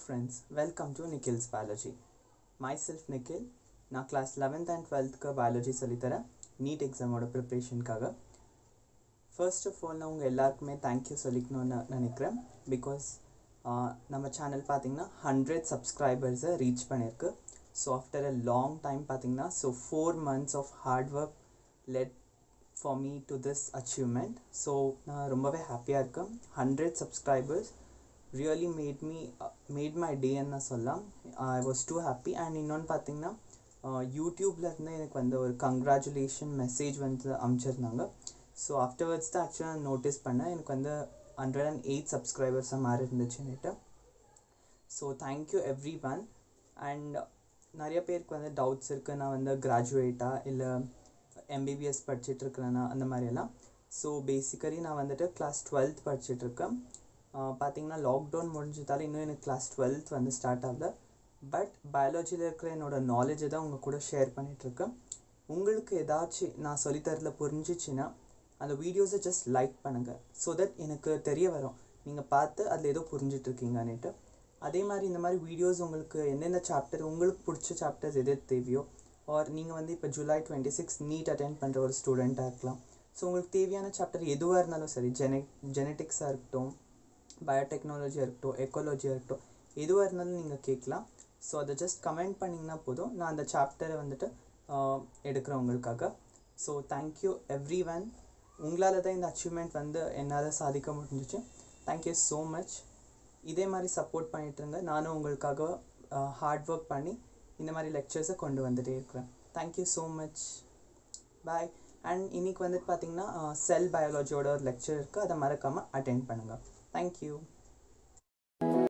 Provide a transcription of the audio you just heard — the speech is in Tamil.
friends welcome to Nikhil's biology myself Nikhil நான் கிளாஸ் லெவன்த் அண்ட் டுவெல்த்துக்கு பயாலஜி சொல்லித்தரேன் நீட் எக்ஸாமோட ப்ரிப்ரேஷனுக்காக ஃபர்ஸ்ட் ஆஃப் ஆல் நான் உங்கள் எல்லாருக்குமே தேங்க்யூ சொல்லிக்கணும்னு நினைக்கிறேன் பிகாஸ் நம்ம சேனல் பார்த்தீங்கன்னா ஹண்ட்ரட் சப்ஸ்கிரைபர்ஸை ரீச் பண்ணியிருக்கு so after a long time பார்த்தீங்கன்னா so four months of hard work led for me to this achievement so நான் ரொம்பவே ஹாப்பியாக இருக்கேன் hundred subscribers really made me made my டேன்னு நான் சொல்லலாம் I was too happy and இன்னொன்று பார்த்தீங்கன்னா யூடியூப்லேருந்து எனக்கு வந்து ஒரு கங்க்ராச்சுலேஷன் மெசேஜ் வந்து அனுப்பிச்சிருந்தாங்க ஸோ ஆஃப்டர்வர்ட்ஸ் தான் ஆக்சுவலாக நான் நோட்டீஸ் பண்ணேன் எனக்கு வந்து ஹண்ட்ரட் அண்ட் எயிட் சப்ஸ்கிரைபர்ஸாக மாறி இருந்துச்சுன்னுட்டு so thank you everyone and நிறைய பேருக்கு வந்து டவுட்ஸ் இருக்குது நான் வந்து கிராஜுவேட்டா இல்லை எம்பிபிஎஸ் படிச்சிட்ருக்கிறேன்னா அந்த மாதிரியெல்லாம் ஸோ பேசிக்கலி நான் வந்துட்டு கிளாஸ் டுவெல்த் படிச்சிட்ருக்கேன் பார்த்தீங்கன்னா லாக்டவுன் முடிஞ்சதால இன்னும் எனக்கு கிளாஸ் டுவெல்த் வந்து ஸ்டார்ட் ஆகல பட் பயாலஜியில் இருக்கிற என்னோடய நாலேஜை தான் உங்கள் கூட ஷேர் பண்ணிகிட்ருக்கேன் உங்களுக்கு ஏதாச்சும் நான் சொல்லித்தரல புரிஞ்சிச்சின்னா அந்த வீடியோஸை ஜஸ்ட் லைக் பண்ணுங்கள் ஸோ தட் எனக்கு தெரிய வரும் நீங்கள் பார்த்து அதில் ஏதோ புரிஞ்சிட்ருக்கீங்கன்னுட்டு அதே மாதிரி இந்த மாதிரி வீடியோஸ் உங்களுக்கு எந்தெந்த சாப்டர் உங்களுக்கு பிடிச்ச சாப்டர்ஸ் எது தேவையோ ஆர் நீங்கள் வந்து இப்போ July twenty six NEET attend பண்ணுற ஒரு ஸ்டூடெண்ட்டாக இருக்கலாம் ஸோ உங்களுக்கு தேவையான சாப்டர் எதுவாக இருந்தாலும் சரி ஜெனெ ஜெனட்டிக்ஸாக இருக்கட்டும் பயோடெக்னாலஜியாக இருக்கட்டும் எக்காலஜியாக இருக்கட்டும் எதுவாக இருந்தாலும் நீங்கள் கேட்கலாம் ஸோ அதை ஜஸ்ட் கமெண்ட் பண்ணிங்கன்னா போதும் நான் அந்த சாப்டரை வந்துட்டு எடுக்கிறேன் உங்களுக்காக ஸோ தேங்க்யூ எவ்ரி ஒன் உங்களால் தான் இந்த அச்சீவ்மெண்ட் வந்து என்னால் சாதிக்க முடிஞ்சிச்சு தேங்க்யூ ஸோ மச் இதே மாதிரி சப்போர்ட் பண்ணிட்டுருங்க நானும் உங்களுக்காக ஹார்ட் ஒர்க் பண்ணி இந்த மாதிரி லெக்சர்ஸை கொண்டு வந்துகிட்டே இருக்கிறேன் thank you so much bye and இன்றைக்கி வந்துட்டு பார்த்தீங்கன்னா செல் பயாலஜியோட ஒரு லெக்சர் இருக்குது அதை மறக்காமல் அட்டென்ட் பண்ணுங்கள் தேங்க்யூ